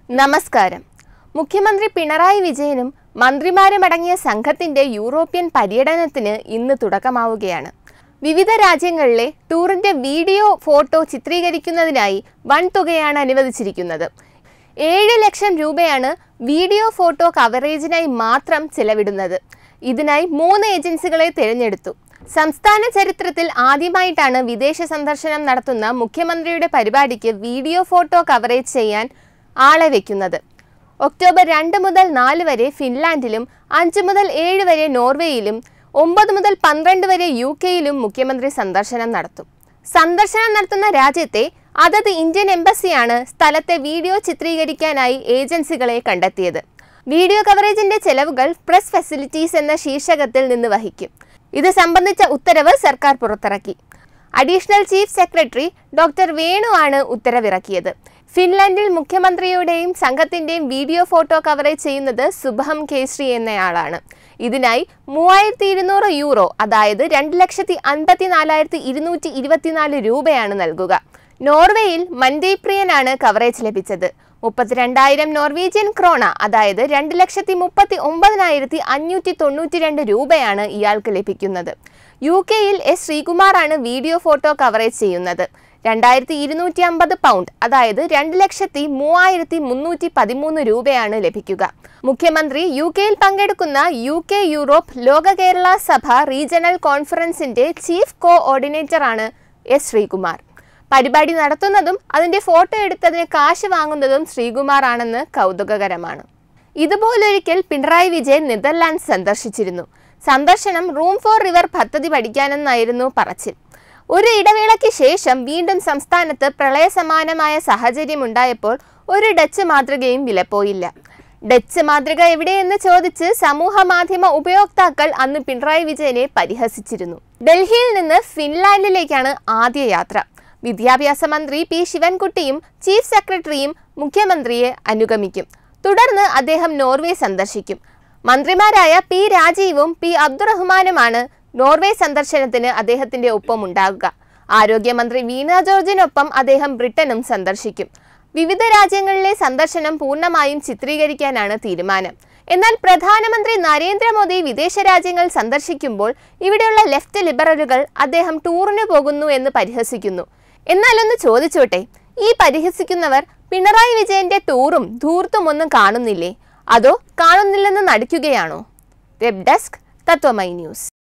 നമസ്കാരം മുഖ്യമന്ത്രി പിണറായി വിജയനും മന്ത്രിമാരുമടങ്ങിയ സംഘത്തിന്റെ യൂറോപ്യൻ പര്യടനത്തിന് ഇന്ന് തുടക്കമാവുകയാണ് വിവിധ രാജ്യങ്ങളിലെ ടൂറിന്റെ വീഡിയോ ഫോട്ടോ ചിത്രീകരിക്കുന്നതിനായി വൻ തുകയാണ് അനുവദിച്ചിരിക്കുന്നത് ഏഴ് ലക്ഷം രൂപയാണ് വീഡിയോ ഫോട്ടോ കവറേജിനായി മാത്രം ചെലവിടുന്നത് ഇതിനായി മൂന്ന് ഏജൻസികളെ തിരഞ്ഞെടുത്തു സംസ്ഥാന ചരിത്രത്തിൽ ആദ്യമായിട്ടാണ് വിദേശ സന്ദർശനം നടത്തുന്ന മുഖ്യമന്ത്രിയുടെ പരിപാടിക്ക് വീഡിയോ ഫോട്ടോ കവറേജ് ചെയ്യാൻ ആളെ വെക്കുന്നത് ഒക്ടോബർ രണ്ട് മുതൽ നാല് വരെ ഫിൻലാൻഡിലും അഞ്ച് മുതൽ ഏഴ് വരെ നോർവേയിലും ഒമ്പത് മുതൽ പന്ത്രണ്ട് വരെ യു കെയിലും മുഖ്യമന്ത്രി സന്ദർശനം നടത്തും സന്ദർശനം നടത്തുന്ന രാജ്യത്തെ അതത് ഇന്ത്യൻ എംബസിയാണ് സ്ഥലത്തെ വീഡിയോ ചിത്രീകരിക്കാനായി ഏജൻസികളെ കണ്ടെത്തിയത് വീഡിയോ കവറേജിന്റെ ചെലവുകൾ പ്രസ് ഫെസിലിറ്റീസ് എന്ന ശീർഷകത്തിൽ നിന്ന് വഹിക്കും ഇത് സംബന്ധിച്ച ഉത്തരവ് സർക്കാർ പുറത്തിറക്കി additional chief secretary doctor Venu ആണ് ഉത്തരവിറക്കിയത് ഫിൻലാൻഡിൽ മുഖ്യമന്ത്രിയുടെയും സംഘത്തിന്റെയും വീഡിയോ ഫോട്ടോ കവറേജ് ചെയ്യുന്നത് സുബഹം കേശ്രി എന്നയാളാണ് ഇതിനായി മൂവായിരത്തി ഇരുന്നൂറ് യൂറോ അതായത് രണ്ട് ലക്ഷത്തി അൻപത്തി നാലായിരത്തി ഇരുന്നൂറ്റി ഇരുപത്തിനാല് രൂപയാണ് നൽകുക നോർവേയിൽ മൻദീപ് പ്രിയനാണ് കവറേജ് ലഭിച്ചത് മുപ്പത്തിരണ്ടായിരം നോർവീജിയൻ ക്രോണ അതായത് രണ്ട് ലക്ഷത്തി മുപ്പത്തി ഒമ്പതിനായിരത്തി അഞ്ഞൂറ്റി തൊണ്ണൂറ്റി രണ്ട് രൂപയാണ് ഇയാൾക്ക് ലഭിക്കുന്നത് യു കെയിൽ എസ് ശ്രീകുമാറാണ് വീഡിയോ ഫോട്ടോ കവറേജ് ചെയ്യുന്നത് രണ്ടായിരത്തി ഇരുന്നൂറ്റി അമ്പത് പൗണ്ട് അതായത് രണ്ട് ലക്ഷത്തി മൂവായിരത്തി മുന്നൂറ്റി പതിമൂന്ന് രൂപയാണ് ലഭിക്കുക മുഖ്യമന്ത്രി യു കെയിൽ പങ്കെടുക്കുന്ന U K Europe Loka Kerala Sabha regional കോൺഫറൻസിന്റെ ചീഫ് കോ ഓർഡിനേറ്ററാണ് എസ് ശ്രീകുമാർ പരിപാടി നടത്തുന്നതും അതിന്റെ ഫോട്ടോ എടുത്തതിന് കാശ് വാങ്ങുന്നതും ശ്രീകുമാർ ആണെന്ന് കൗതുകകരമാണ് ഇതുപോലൊരിക്കൽ പിണറായി വിജയൻ നെതർലാൻഡ്സ് സന്ദർശിച്ചിരുന്നു സന്ദർശനം റൂം ഫോർ റിവർ പദ്ധതി പഠിക്കാനെന്നായിരുന്നു പറച്ചിൽ ഒരു ഇടവേളയ്ക്ക് ശേഷം വീണ്ടും സംസ്ഥാനത്ത് പ്രളയസമാനമായ സാഹചര്യമുണ്ടായപ്പോൾ ഒരു ഡച്ച് മാതൃകയും വിലപ്പോയില്ല ഡച്ച് മാതൃക എവിടെയെന്ന് ചോദിച്ച് സമൂഹ മാധ്യമ ഉപയോക്താക്കൾ അന്ന് പിണറായി വിജയനെ പരിഹസിച്ചിരുന്നു ഡൽഹിയിൽ നിന്ന് ഫിൻലാൻഡിലേക്കാണ് ആദ്യ യാത്ര വിദ്യാഭ്യാസ മന്ത്രി പി ശിവൻകുട്ടിയും ചീഫ് സെക്രട്ടറിയും മുഖ്യമന്ത്രിയെ അനുഗമിക്കും തുടർന്ന് അദ്ദേഹം നോർവേ സന്ദർശിക്കും മന്ത്രിമാരായ പി രാജീവും പി അബ്ദുറഹ്മാനുമാണ് നോർവേ സന്ദർശനത്തിന് അദ്ദേഹത്തിന്റെ ഒപ്പം ഉണ്ടാകുക ആരോഗ്യമന്ത്രി വീണ ജോർജിനൊപ്പം അദ്ദേഹം ബ്രിട്ടനും സന്ദർശിക്കും വിവിധ രാജ്യങ്ങളിലെ സന്ദർശനം പൂർണ്ണമായും ചിത്രീകരിക്കാനാണ് തീരുമാനം എന്നാൽ പ്രധാനമന്ത്രി നരേന്ദ്രമോദി വിദേശ രാജ്യങ്ങൾ സന്ദർശിക്കുമ്പോൾ ഇവിടെയുള്ള ലെഫ്റ്റ് ലിബറലുകൾ അദ്ദേഹം ടൂറിന് പോകുന്നു എന്ന് പരിഹസിക്കുന്നു എന്നാലൊന്ന് ചോദിച്ചോട്ടെ ഈ പരിഹസിക്കുന്നവർ പിണറായി വിജയന്റെ ടൂറും ധൂർത്തും ഒന്നും കാണുന്നില്ലേ അതോ കാണുന്നില്ലെന്ന് നടിക്കുകയാണോ വെബ് ഡെസ്ക് തത്വമൈ ന്യൂസ്